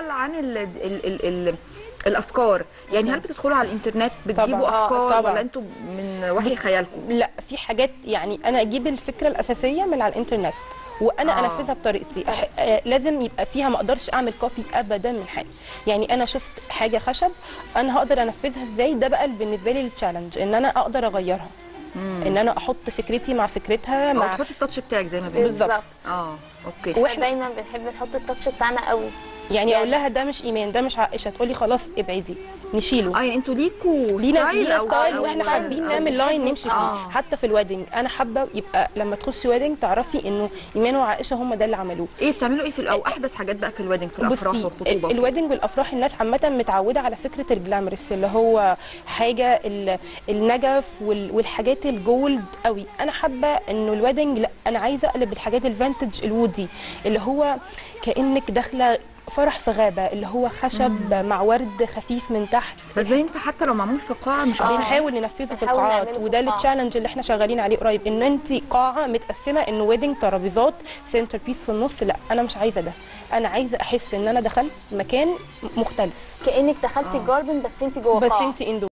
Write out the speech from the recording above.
بقى عن ال ال ال ال الافكار يعني هل بتدخلوا على الانترنت بتجيبوا طبعاً. آه، افكار طبعاً. ولا انتوا من وحي خيالكم لا في حاجات يعني انا اجيب الفكره الاساسيه من على الانترنت وانا آه. آه. انفذها بطريقتي أح... آه لازم يبقى فيها ما اقدرش اعمل كوبي ابدا من حاجه يعني انا شفت حاجه خشب انا هقدر انفذها ازاي ده بقى بالنسبه لي التشالنج ان انا اقدر اغيرها ان انا احط فكرتي مع فكرتها او مع تحطي التاتش بتاعك زي ما بنقول بالظبط. اه اوكي احنا واحنا دايما بنحب نحط التاتش بتاعنا قوي يعني يعني- اقول لها ده مش ايمان ده مش عائشه تقول لي خلاص ابعدي نشيله اه يعني انتوا ليكوا لينا ستايل لينا او ستايل أو- واحنا أو- حابين أو نعمل لاين نمشي فيه آه. حتى في الويدنج انا حابه يبقى لما تخشي ويدنج تعرفي انه ايمان وعائشه هم ده اللي عملوه ايه بتعملوا ايه في ال- او احدث حاجات بقى في الويدنج في الافراح بصي والخطوبه ال- وكده؟ الويدنج والافراح الناس عامه متعوده على فكره الجلامرس اللي هو حاجه ال- النجف وال- والحاجات الجولد قوي انا حابه انه الويدنج لا انا عايزه اقلب الحاجات الفانتج الوودي اللي هو كانك داخله فرح في غابه اللي هو خشب مع ورد خفيف من تحت بس ده ينفع حتى لو معمول في قاعه مش آه. عارفة. بنحاول ننفذه في بنحاول القاعات نعمله في وده القاعة. التشالنج اللي احنا شغالين عليه قريب ان انت قاعه متقسمه انه ويدنج ترابيزات سنتر بيس في النص لا انا مش عايزه ده انا عايزه احس ان انا دخلت مكان مختلف كانك دخلتي الجاردن بس انت جوه بس قاعة. انت اندور